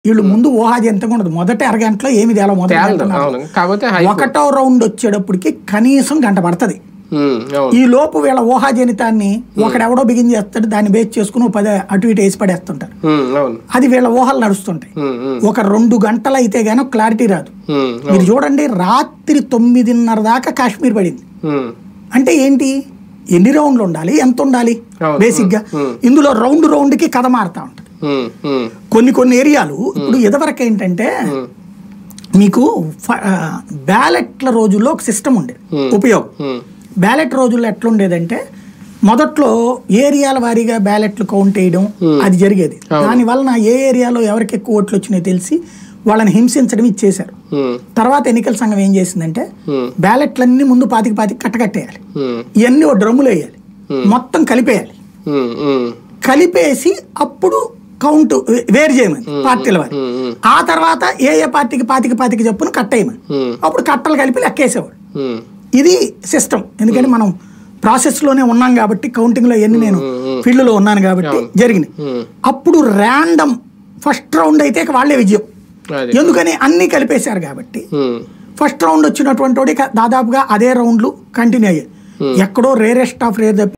వీళ్ళు ముందు ఊహాజీ ఎంత ఉండదు మొదటి అరగంటలో ఏమి తేలా మొదటి తేలదు గంటన్నర. అవును కాకపోతే హై ఒకటో రౌండ్ వచ్చేటప్పటికి కనీసం గంట పడుతుంది ఉమ్, అవును ఈ లోపు వీళ్ళ ఊహాజనితాన్ని ఒకడెవడో బిగిన్ చేస్తాడు దాన్ని బేస్ చేసుకుని ఓ పది అటు ఇటు వేసి పడేస్తుంటారు ఉమ్, అవును అది వీళ్ళ ఊహలు నడుస్తుంటాయి ఉమ్, ఉమ్, ఒక రెండు గంటలు అయితే గానీ క్లారిటీ రాదు ఉమ్, మీరు చూడండి రాత్రి తొమ్మిదిన్నర దాకా కాశ్మీర్ పడింది ఉమ్, అంటే ఏంటి ఎన్ని రౌండ్లు ఉండాలి ఎంత ఉండాలి అవును. బేసిక్ గా ఇందులో రౌండ్ రౌండ్ కి కథ మారుతా ఉంటుంది ఉమ్, ఉమ్, కొన్ని కొన్ని ఏరియాలు ఇప్పుడు ఇదివరకు ఏంటంటే ఉమ్, మీకు ఫ- ఆ, బ్యాలెట్ల రోజుల్లో ఒక సిస్టమ్ ఉండేది ఉపయోగం ఉమ్, బ్యాలెట్ రోజుల్లో ఎట్లుండేదంటే మొదట్లో ఏరియాల వారీగా బ్యాలెట్లు కౌంట్ వేయడం అది జరిగేది దాని వలన ఏ ఏరియాలో ఎవరికి ఎక్కువ ఓట్లు వచ్చినాయో తెలిసి వాళ్ళని హింసించడం ఇచ్చేశారు ఉమ్, తర్వాత ఎన్నికల సంఘం ఏం చేసిందంటే Hmm. బ్యాలెట్లన్నీ ముందు పాతికి పాతికి కట్టకట్టేయాలి ఉమ్, ఇవన్నీ ఓ డ్రమ్ములో వేయాలి మొత్తం కలిపేయాలి ఉమ్, ఉమ్, కలిపేసి అప్పుడు కౌంట్ వేరు చేయమని పార్టీల వారి ఆ తర్వాత ఏ ఏ పార్టీకి పాతికి పాతికి చెప్పున కట్టేయమని Hmm. అప్పుడు కట్టలు కలిపి లెక్కేసేవాడు ఉమ్, ఇది సిస్టమ్ ఎందుకంటే మనం ప్రాసెస్ లోనే ఉన్నాం కాబట్టి కౌంటింగ్ లో ఎన్ని నేను ఫీల్డ్ లో ఉన్నాను కాబట్టి జరిగినాయి ఉమ్, అప్పుడు ర్యాండమ్ ఫస్ట్ రౌండ్ అయితే ఇక వాళ్ళే విజయం అది ఎందుకని అన్ని కలిపేశారు కాబట్టి ఉమ్, ఫస్ట్ రౌండ్ వచ్చినటువంటి వాడికి దాదాపుగా అదే రౌండ్లు కంటిన్యూ అయ్యాయి ఎక్కడో రేరెస్ట్ ఆఫ్ రేర్ తప్పి